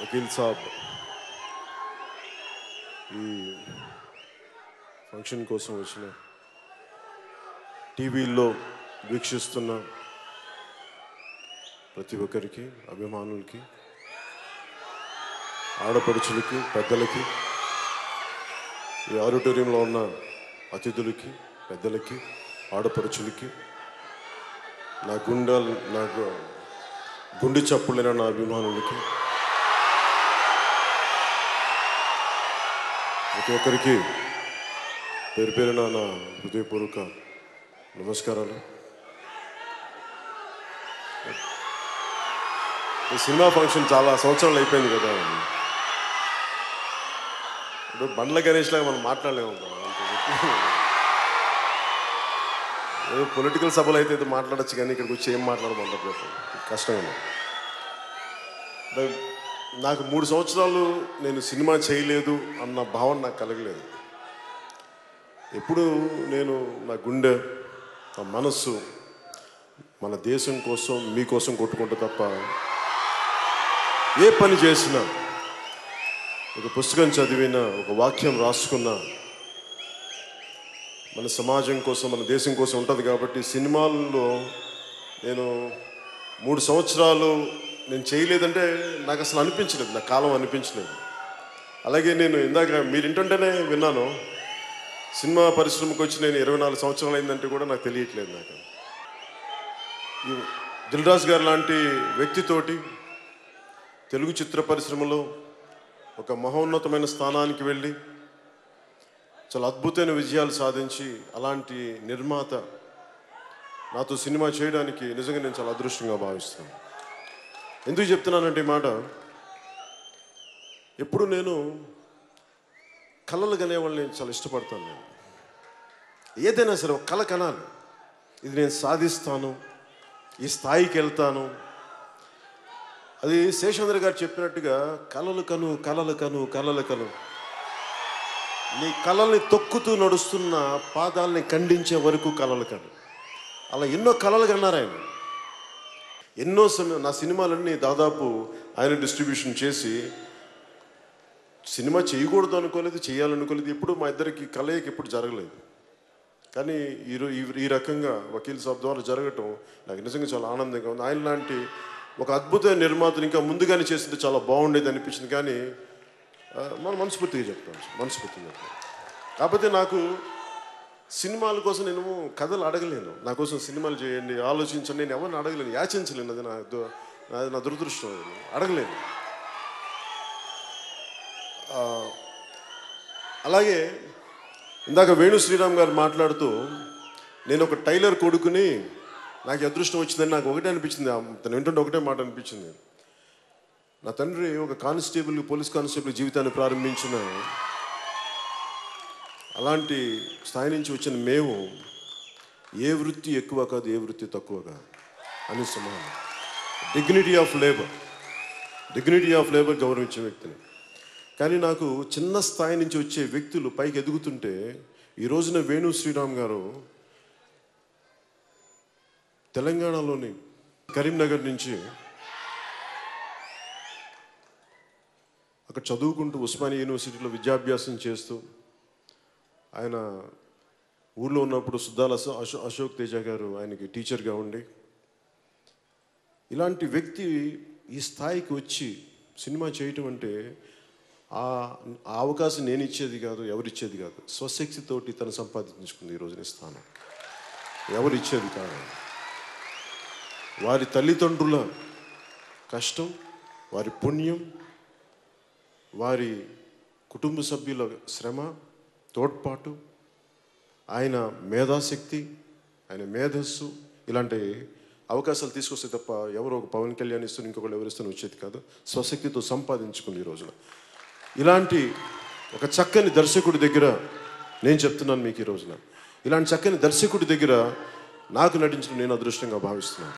వకీల్ సాబ్ ఈ ఫంక్షన్ కోసం వచ్చిన టీవీల్లో వీక్షిస్తున్న ప్రతి ఒక్కరికి అభిమానులకి ఆడపడుచులకి పెద్దలకి ఈ ఆడిటోరియంలో ఉన్న అతిథులకి పెద్దలకి ఆడపడుచులకి నా గుండెలు నాకు గుండె చప్పులైన నా అభిమానులకి ప్రతి ఒక్కరికి పేరు పేరున నా హృదయపూర్వక నమస్కారాలు ఈ సినిమా ఫంక్షన్ చాలా సంవత్సరాలు అయిపోయింది కదా ఇప్పుడు బండ్ల గణేష్ లాగా మనం మాట్లాడలేము కదా. అంత చెప్పి. ఏదో పొలిటికల్ సభలు అయితే ఏదో మాట్లాడచ్చు కానీ ఇక్కడికి వచ్చి ఏం మాట్లాడమంటారు కష్టంగా ఉంది. అంటే నాకు మూడు సంవత్సరాలు నేను సినిమా చేయలేదు అన్న భావన నాకు కలగలేదు ఎప్పుడు నేను నా గుండె నా మనస్సు మన దేశం కోసం మీకోసం కొట్టుకుంటా తప్ప ఏ పని చేసినా ఒక పుస్తకం చదివిన ఒక వాక్యం రాసుకున్నా మన సమాజం కోసం మన దేశం కోసం ఉంటుంది కాబట్టి సినిమాల్లో నేను మూడు సంవత్సరాలు నేను చేయలేదంటే నాకు అసలు అనిపించలేదు నా కాలం అనిపించలేదు అలాగే నేను ఇందాక మీరు ఇంటుంటేనే విన్నాను సినిమా పరిశ్రమకు వచ్చి నేను ఇరవై నాలుగు సంవత్సరాలు అయిందంటే కూడా నాకు తెలియట్లేదు నాకు ఈ దిల్రాజ్ గారు లాంటి వ్యక్తితోటి తెలుగు చిత్ర పరిశ్రమలో ఒక మహోన్నతమైన స్థానానికి వెళ్ళి చాలా అద్భుతమైన విజయాలు సాధించి అలాంటి నిర్మాత నాతో సినిమా చేయడానికి నిజంగా నేను చాలా అదృష్టంగా భావిస్తాను ఎందుకు చెప్తున్నానంటే ఈ మాట ఎప్పుడు నేను కళలు కనేవాళ్ళని నేను చాలా ఇష్టపడతాను నేను ఏదైనా సరే ఒక కళ కనాలి ఇది నేను సాధిస్తాను ఈ స్థాయికి వెళ్తాను అది శేషేంద్ర గారు చెప్పినట్టుగా కలలు కను కలలు కను కలలు కను నీ కళల్ని తొక్కుతూ నడుస్తున్న పాదాలని ఖండించే వరకు కలలు కను అలా ఎన్నో కళలు కన్నారు ఆయన ఎన్నో సమయం నా సినిమాలన్నీ దాదాపు ఆయన డిస్ట్రిబ్యూషన్ చేసి సినిమా చేయకూడదు అనుకోలేదు చేయాలనుకోలేదు ఎప్పుడు మా ఇద్దరికి కలయిక ఎప్పుడు జరగలేదు కానీ ఈ రో- ఈ- ఈ రకంగా వకీల్ సాబ్ ద్వారా జరగటం నాకు నిజంగా చాలా ఆనందంగా ఉంది ఆయన లాంటి ఒక అద్భుతమైన నిర్మాతను ఇంకా ముందుగానే చేసింది చాలా బాగుండేది అనిపించింది కానీ ఆ, మనం మనస్ఫూర్తిగా చెప్తాం మనస్ఫూర్తిగా చెప్తాం కాకపోతే నాకు సినిమాల కోసం నేను కథలు అడగలేను నా కోసం సినిమాలు చేయండి ఆలోచించండి నేను ఎవరిని అడగలేను యాచించలేను అది నా దు- అది నా దురదృష్టం అది అడగలేను ఆ, అలాగే ఇందాక వేణు శ్రీరామ్ గారు మాట్లాడుతూ నేను ఒక టైలర్ కొడుకుని నాకు ఈ అదృష్టం వచ్చిందని నాకు ఒకటే అనిపించింది ఆ తను వింటుంటే ఒకటే మాట అనిపించింది నా తండ్రి ఒక కానిస్టేబుల్ పోలీస్ కానిస్టేబుల్ జీవితాన్ని ప్రారంభించిన అలాంటి స్థాయి నుంచి వచ్చిన మేము ఏ వృత్తి ఎక్కువ కాదు ఏ వృత్తి తక్కువ కాదు అని సమానం dignity of labour dignity of labour గౌరవించే వ్యక్తిని కానీ నాకు చిన్న స్థాయి నుంచి వచ్చే వ్యక్తులు పైకి ఎదుగుతుంటే ఈ రోజున వేణు శ్రీరామ్ గారు తెలంగాణలోని కరీంనగర్ నుంచి అక్కడ చదువుకుంటూ ఉస్మానియా యూనివర్సిటీలో విద్యాభ్యాసం చేస్తూ ఆయన ఊళ్ళో ఉన్నప్పుడు సుద్దాల అశో- అశో అశోక్ తేజ గారు ఆయనకి టీచర్గా ఉండి ఇలాంటి వ్యక్తి ఈ స్థాయికి వచ్చి సినిమా చేయటం అంటే ఆ ఆ అవకాశం నేను ఇచ్చేది కాదు ఎవరు ఇచ్చేది కాదు స్వశక్తితోటి తను సంపాదించుకుంది ఈ రోజున ఈ స్థానం ఎవరు ఇచ్చేది కాదు వారి తల్లిదండ్రుల కష్టం వారి పుణ్యం వారి కుటుంబ సభ్యుల శ్రమ తోడ్పాటు ఆయన మేధాశక్తి ఆయన మేధస్సు ఇలాంటి అవకాశాలు తీసుకొస్తే తప్ప ఎవరో ఒక పవన్ కళ్యాణ్ ఇస్తున్న ఇంకొకళ్ళు ఎవరిస్తున్న వచ్చేది కాదు స్వశక్తితో సంపాదించుకుంది ఈ రోజున ఇలాంటి ఒక చక్కని దర్శకుడి దగ్గర నేను చెప్తున్నాను మీకు ఈ రోజున ఇలాంటి చక్కని దర్శకుడి దగ్గర నాకు నటించడం నేను అదృష్టంగా భావిస్తున్నాను